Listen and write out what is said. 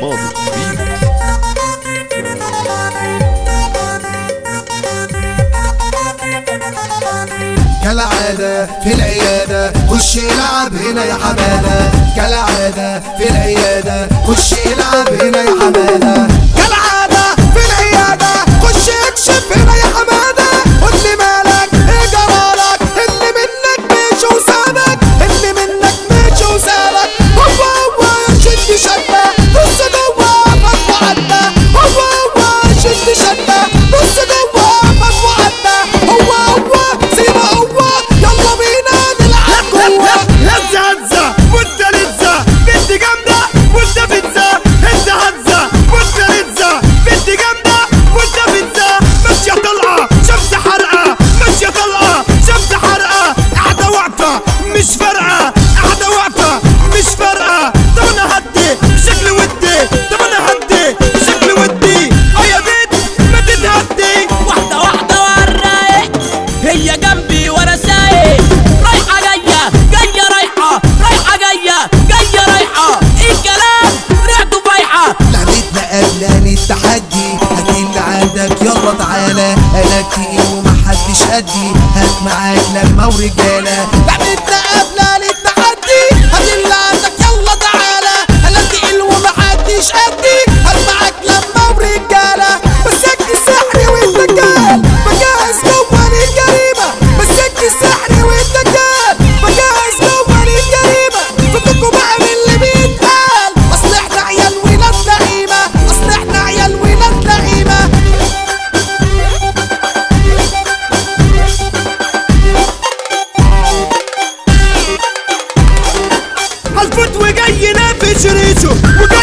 صادق ريمكس كالعادة في العيادة خش العب هنا يا حمادة كالعادة في العيادة خش العب هنا يا حمادة كالعادة في العيادة خش اكشف هنا يا حمادة قول لي مالك ايه جرالك اللي منك مش وسابك اللي منك مش وسابك هو هو شد شدة بص جوه فك وعدة هو هو شد شدة بص جوه فك وعدة هو هو سيبه هو يلا بينا نلعب جوه هزة هزة وانت لزة بنت جامدة وانت بتزة هزة هزة وانت لزة بنت جامدة وانت بتزة ماشية طلقة شمس حرقة ماشية طلقة شمس حرقة قاعدة واقفة مش فارقة قاعدة واقفة مش فارقة طب انا هدي بشكل ودي طب انا هدي بشكل ودي اه يا بنت ما تتهدي واحدة واحدة والرايق هي جنبي وانا سايق رايحة جاية جاية رايحة رايحة جاية جاية رايحة ايه الكلام ريحته بايحة لعبتنا قبلاني التحدي هات اللي عندك يلا تعالى انا تقيل ومحدش قدي هات معاك لما ورجالة لعبتنا قبلاني التحدي هات اللي عندك يلا تعالى انا تقيل ومحدش قدي هات معاك لما ورجالة مسك السحر والدجال بجهز جوه الجريمة مسك السحر والدجال بجهز جوه الجريمة فككوا بقى من اللي بيتقال اصل احنا عيال ولاد لئيمة اصل احنا عيال ولاد لئيمة هالفوت وجاي نافش ريشه وجاي